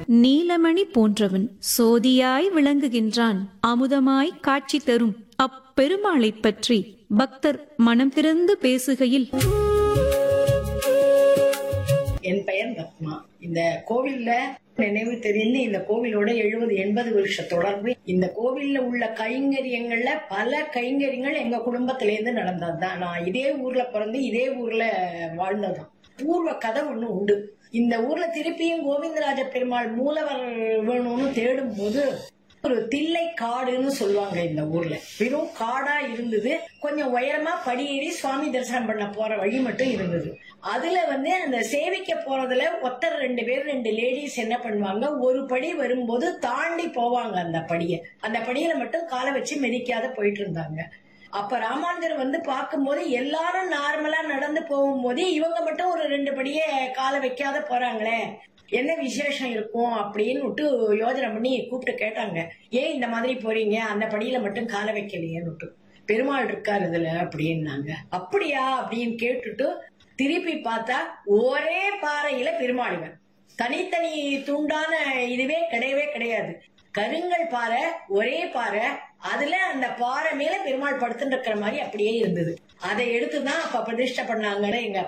நீலமணி போன்றவன் சோதியாய் விளங்குகின்றான் அமுதமாய் காட்சி தரும் அப்பெருமாளைப் பற்றி பக்தர் மனம் திறந்து பேசுகையில் என் பெயர் பத்மா இந்த கோவில்ல நினைவு தெரிந்து இந்த கோவிலோட எழுபது எண்பது வருஷ தொடர்பு இந்த கோவில்ல உள்ள கைங்கரியங்கள்ல பல கைங்கரியங்கள் எங்க குடும்பத்தில இருந்து நடந்ததுதான் நான் இதே ஊர்ல பிறந்து இதே ஊர்ல வாழ்ந்ததும் பூர்வ கதை ஒண்ணு உண்டு இந்த ஊர்ல திருப்பியும் கோவிந்தராஜ பெருமாள் மூலவர் வேணும்னு தேடும் போது ஒரு தில்லை காடுன்னு சொல்லுவாங்க இந்த ஊர்ல வெறும் காடா இருந்தது கொஞ்சம் உயரமா படியேறி சுவாமி தரிசனம் பண்ண போற வழி மட்டும் இருந்தது அதுல வந்து அந்த சேவிக்க போறதுல ஒருத்தர் ரெண்டு பேர் ரெண்டு லேடிஸ் என்ன பண்ணுவாங்க ஒரு படி வரும்போது தாண்டி போவாங்க அந்த படியை அந்த படியில மட்டும் காலை வச்சு மிதிக்காத போயிட்டு இருந்தாங்க அப்ப ராமானுஜர் வந்து பார்க்கும்போது எல்லாரும் நார்மலா நடந்து போகும்போது இவங்க மட்டும் ஒரு ரெண்டு படியே காலை வைக்காத போறாங்களே என்ன விசேஷம் இருக்கும் அப்படின்னு விட்டு யோஜனை பண்ணி கூப்பிட்டு கேட்டாங்க ஏன் இந்த மாதிரி போறீங்க அந்த படியில மட்டும் காலை வைக்கலையேன்னு விட்டு பெருமாள் இருக்காரு இதுல அப்படின்னாங்க அப்படியா அப்படின்னு கேட்டுட்டு திருப்பி பார்த்தா ஒரே பாறையில பெருமாளுங்க தனித்தனி துண்டான இதுவே கிடையவே கிடையாது கருங்கல் பாறை ஒரே பாறை அதுல அந்த பாறை மேல பெருமாள் படுத்துட்டு இருக்கிற மாதிரி அப்படியே இருந்தது அதை எடுத்துதான் அப்ப பிரதிஷ்டை பண்ணாங்கன்னு எங்க